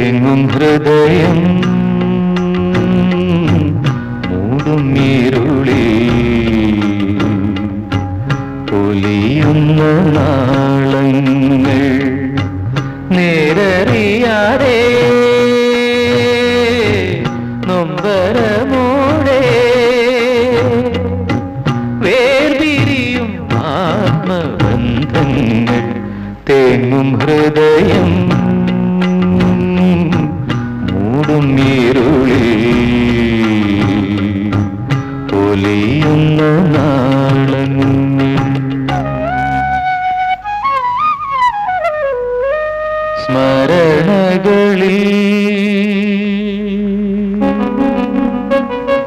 തേങ്ങും ഹൃദയം മൂടും ഇരുളി പൊലിയുന്ന നാളങ്ങൾ നേരറിയാതെ നൊമ്പരമോടെ വേർപിരിയും ആത്മബന്ധങ്ങൾ തേങ്ങും ഹൃദയം മൂടും ഇരുളി പൊലിയുന്ന നാളങ്ങൾ സ്മരണകളിൽ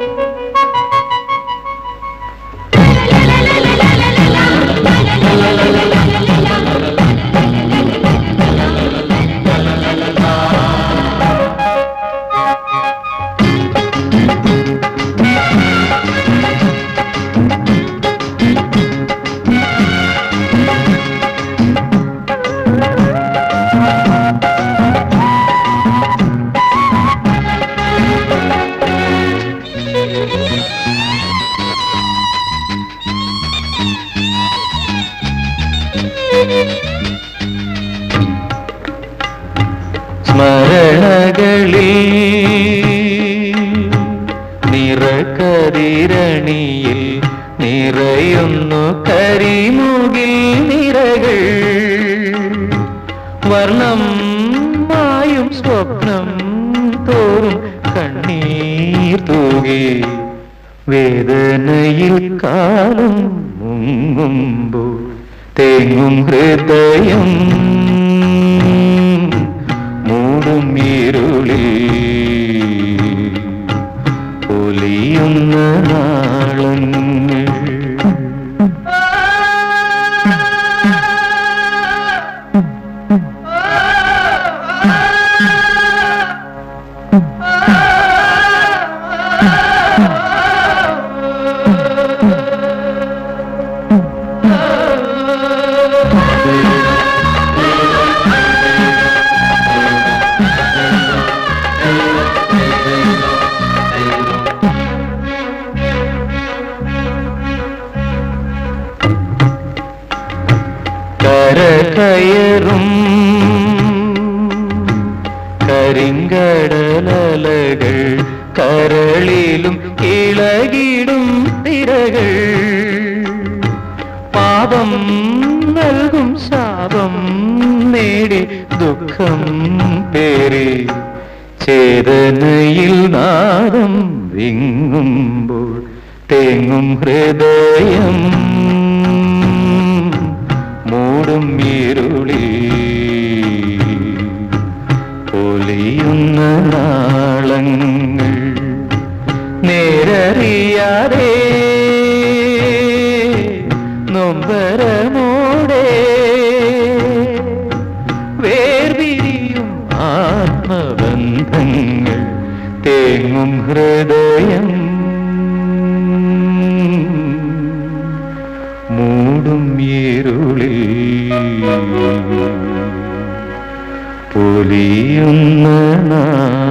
സ്മരണകളിൽ നിറകതിരണിയിൽ നിറയുന്നു കരിമുകിൽ നിറകൾ വർണ്ണം മായും സ്വപ്നം തോറും കണ്ണീർ തൂകി വേദനയിൽ കാലം മുങ്ങുമ്പോൾ തേങ്ങും ഹൃദയം മൂടും ഇരുളി പൊലിയുന്ന നാളങ്ങൾ കരകയറും കരിങ്കടലകൾ കരളിലും ഇളകിടും തിരകൾ പാപം നൽകും ശാപം നേടി ദുഃഖം പേറി ചേതനയിൽ നാദം വിങ്ങുമ്പോൾ തേങ്ങും ഹൃദയം മൂടും ഇരുളി പൊലിയുന്ന നാളങ്ങൾ നേരറിയാതെ നൊമ്പരമോടെ വേർപിരിയും ആത്മബന്ധങ്ങൾ തേങ്ങും ഹൃദയം മൂടും ഇരുളിൽ പൊലിയുന്ന നാ